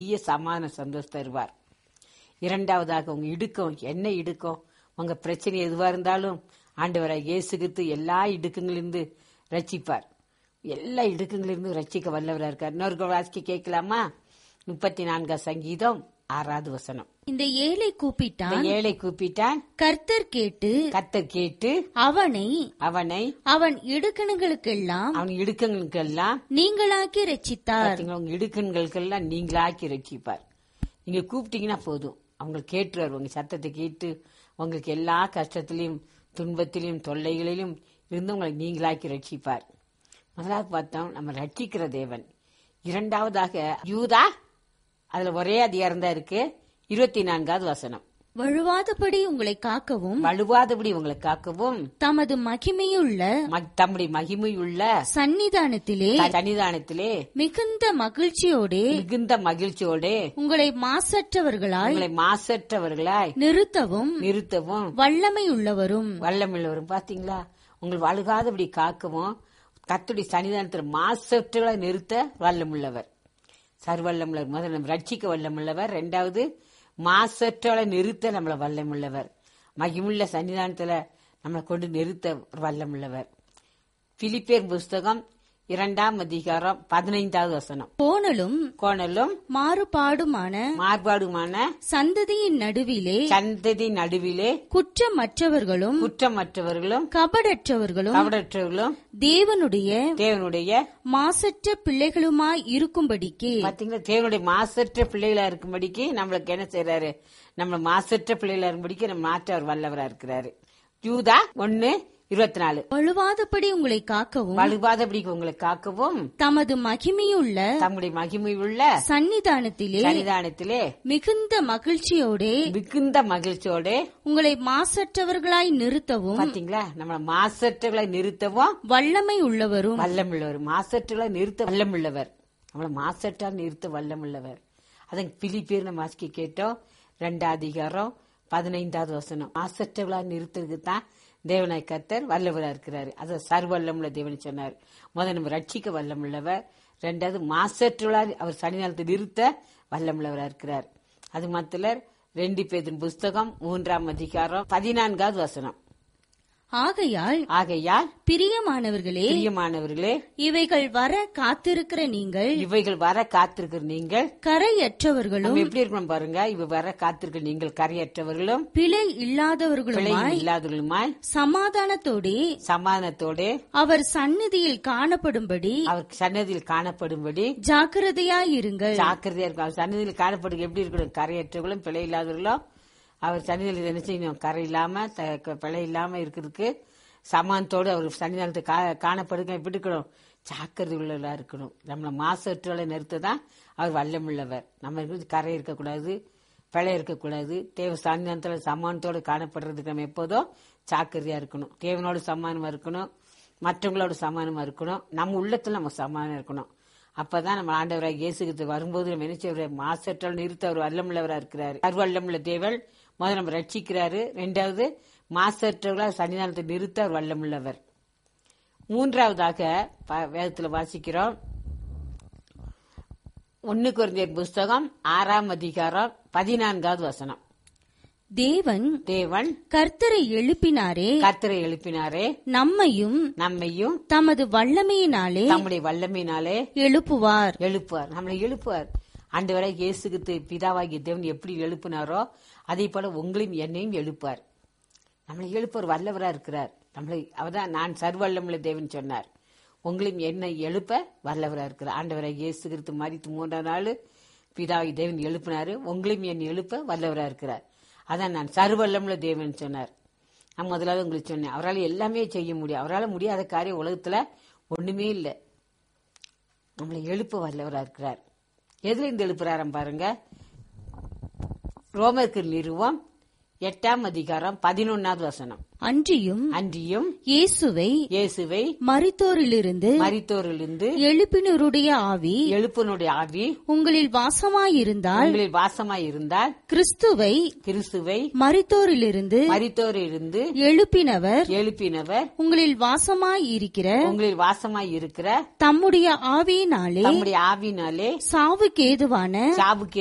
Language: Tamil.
பெரிய சமாதான சந்தோஷம் தருவார் இரண்டாவதாக உங்க இடுக்கம் என்ன இடுக்கம் உங்க பிரச்சனை எதுவா இருந்தாலும் ஆண்டவராக இயேசுகித்து எல்லா இடுக்கங்களிலிருந்து ரட்சிப்பார் எல்லா இடுக்கங்களிலிருந்து ரட்சிக்க வல்லவரா இருக்கார் இன்னொரு வாசிக்க கேட்கலாமா முப்பத்தி நான்காம் சங்கீதம் ஆறாவது வசனம் இந்த ஏழை கூப்பிட்டான் இந்த ஏழை கூப்பிட்டான் கர்த்தர் கேட்டு கத்தர் கேட்டு அவனை அவனை அவன் இடுக்கணுங்களுக்கெல்லாம் அவன் இடுக்கங்களுக்கெல்லாம் நீங்களாக்கி ரட்சித்தார் பாத்தீங்களா உங்க இடுக்கண்களுக்கெல்லாம் நீங்களாக்கி ரட்சிப்பார் நீங்க கூப்பிட்டீங்கன்னா போதும் அவங்க கேட்டுருவார் உங்க சத்தத்தை கேட்டு உங்களுக்கு எல்லா கஷ்டத்திலையும் துன்பத்திலையும் தொல்லைகளிலும் இருந்து உங்களை நீங்களாக்கி ரட்சிப்பார் முதலாவது பார்த்தோம் நம்ம ரட்சிக்கிற தேவன் இரண்டாவதாக யூதா அதுல ஒரே அதிகாரம் தான் இருக்கு இருபத்தி நான்காவது வசனம் வழுவாதபடி உங்களை காக்கவும் வலுவாதபடி உங்களை காக்கவும் தமது மகிமையுள்ள ம- தம்முடைய மகிமையுள்ள சந்நிதானத்திலே சன்னிதானத்திலே மிகுந்த மகிழ்ச்சியோடே மிகுந்த மகிழ்ச்சியோடு உங்களை மாசற்றவர்களாய் உங்களை மாசற்றவர்களாய் நிறுத்தவும் நிறுத்தவும் வல்லமை உள்ளவரும் வல்லமுள்ளவரும் பாத்தீங்களா உங்கள் வழுகாதபடி காக்கவும் கத்துடைய சன்னிதானத்தில் மாசற்றவர்களை நிறுத்த வல்லமுள்ளவர் சர்வல்லமுள்ளவர் முதல்ல நம்ம ரட்சிக்க வல்லமுள்ளவர் ரெண்டாவது மாசற்றவளை நிறுத்த நம்மள வல்லமுள்ளவர் மகிமுள்ள சன்னிதானத்துல நம்மளை கொண்டு நிறுத்த வல்லமுள்ளவர் பிலிப்பேர் புஸ்தகம் இரண்டாம் அதிகாரம் பதினைந்தாவது வசனம் கோணலும் கோணலும் மாறுபாடுமான மார்பாடுமான சந்ததியின் நடுவிலே சந்ததி நடுவிலே குற்றமற்றவர்களும் குற்றமற்றவர்களும் கபடற்றவர்களும் கவடற்றவர்களும் தேவனுடைய தேவனுடைய மாசற்ற பிள்ளைகளுமாய் இருக்கும்படிக்கு பாத்தீங்களா தேவனுடைய மாசற்ற பிள்ளைகளா இருக்கும்படிக்கு நம்மளுக்கு என்ன செய்யறாரு நம்ம மாசற்ற பிள்ளைகளா இருக்கும்படிக்கு நம்ம மாற்ற அவர் வல்லவரா இருக்கிறாரு யூதா ஒன்னு இருபத்தி நாலு வழுவாதபடி உங்களை காக்கவும் வலுவாதபடிக்கு உங்களை காக்கவும் தமது மகிமையுள்ள தம்முடைய மகிமை உள்ள சந்நிதானத்திலே சன்னிதானத்திலே மிகுந்த மகிழ்ச்சியோடே மிகுந்த மகிழ்ச்சியோட உங்களை மாசற்றவர்களாய் நிறுத்தவும் பாத்தீங்களா நம்ம மாசற்றகளை நிறுத்தவும் வல்லமை உள்ளவரும் வல்லமுள்ளவர் மாசற்றகளை நிறுத்த வல்லமுள்ளவர் நம்மள மாசற்றால் நிறுத்த வல்லமுள்ளவர் அதன் பிலிப்பேர் நம்ம வாசிக்க கேட்டோம் ரெண்டாம் அதிகாரம் பதினைந்தாவது வசனம் மாசற்றவளா நிறுத்துறதுக்கு தான் தேவனாய் கர்த்தர் வல்லவரா இருக்கிறாரு அது சர்வல்லமுள்ள தேவன் சொன்னார் முதல் நம்ம ரட்சிக்க வல்லமுள்ளவர் ரெண்டாவது மாசற்றவளா அவர் சனிநாளத்தை நிறுத்த வல்லமுள்ளவரா இருக்கிறார் அது மாத்திர ரெண்டு பேதின் புஸ்தகம் மூன்றாம் அதிகாரம் பதினான்காவது வசனம் ஆகையால் ஆகையால் பிரியமானவர்களே பிரியமானவர்களே இவைகள் வர காத்திருக்கிற நீங்கள் இவைகள் வர காத்திருக்கிற நீங்கள் கரையற்றவர்களும் நம்ம எப்படி இருக்கணும் பாருங்க இவ வர காத்திருக்க நீங்கள் கரையற்றவர்களும் பிழை பிழை இல்லாதவர்களுமாய் இல்லாதவர்களுமாய் சமாதானத்தோடே சமாதானத்தோடு அவர் சந்நிதியில் காணப்படும்படி அவர் சன்னதியில் காணப்படும்படி ஜாக்கிரதையாயிருங்கள் ஜாக்கிரதையா இருக்கும் அவர் சன்னதியில் காணப்படுங்க எப்படி இருக்கணும் கரையற்றவர்களும் பிழை இல்லாதவர்களும் அவர் சன்னிதியில் என்ன செய்யணும் கரை இல்லாம த- க- பிழை இல்லாம இருக்கிறதுக்கு சமானத்தோடு அவர் சன்னிதானத்தை கா- காணப்படுங்க எப்படி இருக்கணும் ஜாக்கிரதை உள்ளவர்களா இருக்கணும் நம்மளை மாசற்றலை நிறுத்த தான் அவர் வல்லமுள்ளவர் நம்ம இருக்கிறது கரை இருக்கக்கூடாது பிழை இருக்கக்கூடாது தேவ சன்னிதானத்தில் சமானத்தோடு காணப்படுறதுக்கு நம்ம எப்போதும் ஜாக்கிரதையா இருக்கணும் தேவனோடு சமானமா இருக்கணும் மற்றவங்களோட சமானமா இருக்கணும் நம்ம உள்ளத்துல நம்ம சமானம் இருக்கணும் அப்பதான் நம்ம ஆண்டவராக இயேசுக்கு வரும்போது நம்ம என்ன செய்வார் மாசற்றால் நிறுத்த அவர் வல்லமுள்ளவரா இருக்கிறாரு அருவல்லமுள்ள தேவன் முதல்ல நம்ம ரட்சிக்கிறாரு ரெண்டாவது மாசற்றவர்களா சன்னிதானத்தை நிறுத்த அவர் வல்லமுள்ளவர் மூன்றாவதாக ப- வேதத்துல வாசிக்கிறோம் ஒன்னு குறைந்தர் புஸ்தகம் ஆறாம் அதிகாரம் பதினான்காவது வசனம் தேவன் தேவன் கர்த்தரை எழுப்பினாரே கர்த்தரை எழுப்பினாரே நம்மையும் நம்மையும் தமது வல்லமையினாலே தம்முடைய வல்லமையினாலே எழுப்புவார் எழுப்புவார் நம்மளை எழுப்புவார் ஆண்டவரை இயேசுக்கு பிதாவாகிய தேவன் எப்படி எழுப்பினாரோ அதே போல உங்களையும் என்னையும் எழுப்பார் நம்மளை எழுப்பவர் வல்லவரா இருக்கிறார் நம்மளை அவர்தான் நான் சர்வல்லமுள்ள தேவன் சொன்னார் உங்களையும் என்னை எழுப்ப வல்லவரா இருக்கிறார் ஆண்டவரை இயேசு கிறிஸ்து மறித்து மூன்றாம் நாள் பிதாவை தேவன் எழுப்பினாரு உங்களையும் என்னை எழுப்ப வல்லவரா இருக்கிறார் அதான் நான் சர்வல்லமுள்ள தேவன் சொன்னார் நான் முதலாவது உங்களுக்கு சொன்னேன் அவரால் எல்லாமே செய்ய முடியும் அவரால் முடியாத காரியம் உலகத்துல ஒண்ணுமே இல்லை நம்மளை எழுப்ப வல்லவரா இருக்கிறார் எதுல இருந்து எழுப்புறாராம் பாருங்க ரோமருக்கு நிறுவம் எட்டாம் அதிகாரம் பதினொன்னாவது வசனம் அன்றியும் அன்றியும் இயேசுவை இயேசுவை மரித்தோரிலிருந்து மரித்தோரிலிருந்து எழுப்பினருடைய ஆவி எழுப்பினுடைய ஆவி உங்களில் வாசமாயிருந்தால் உங்களில் வாசமாய் இருந்தால் கிறிஸ்துவை கிறிஸ்துவை மரித்தோரிலிருந்து மரித்தோரிலிருந்து எழுப்பினவர் எழுப்பினவர் உங்களில் வாசமாய் இருக்கிற உங்களில் வாசமாய் இருக்கிற தம்முடைய ஆவியினாலே தம்முடைய ஆவினாலே சாவுக்கேதுவான சாவுக்கு